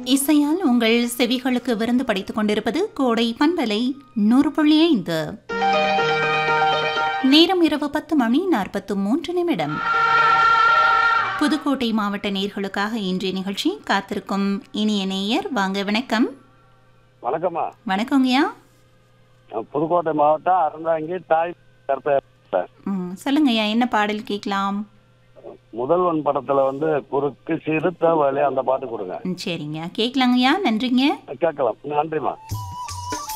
இசையால் உங்கள் செவிகளுக்கு விருந்து படைத்துக் கொண்டிருப்பது கோடை பண்பலை நூறு புள்ளி ஐந்து நேரம் இரவு பத்து மணி நாற்பத்து மூன்று நிமிடம் புதுக்கோட்டை மாவட்ட நேர்களுக்காக இன்றைய நிகழ்ச்சி காத்திருக்கும் இனிய நேயர் வாங்க வணக்கம் வணக்கம்மா வணக்கங்கய்யா நான் புதுக்கோட்டை மாவட்டம் அறந்தாங்கி தாய் கருப்பையா ம், சொல்லுங்கய்யா என்ன பாடல் கேட்கலாம் முதல்வன் படத்துல வந்து குறுக்கு சிறுத்த வழி அந்த பாட்டு கொடுங்க ம், சரிங்க கேட்கலாங்கய்யா நன்றிங்க கேட்கலாம் நன்றிம்மா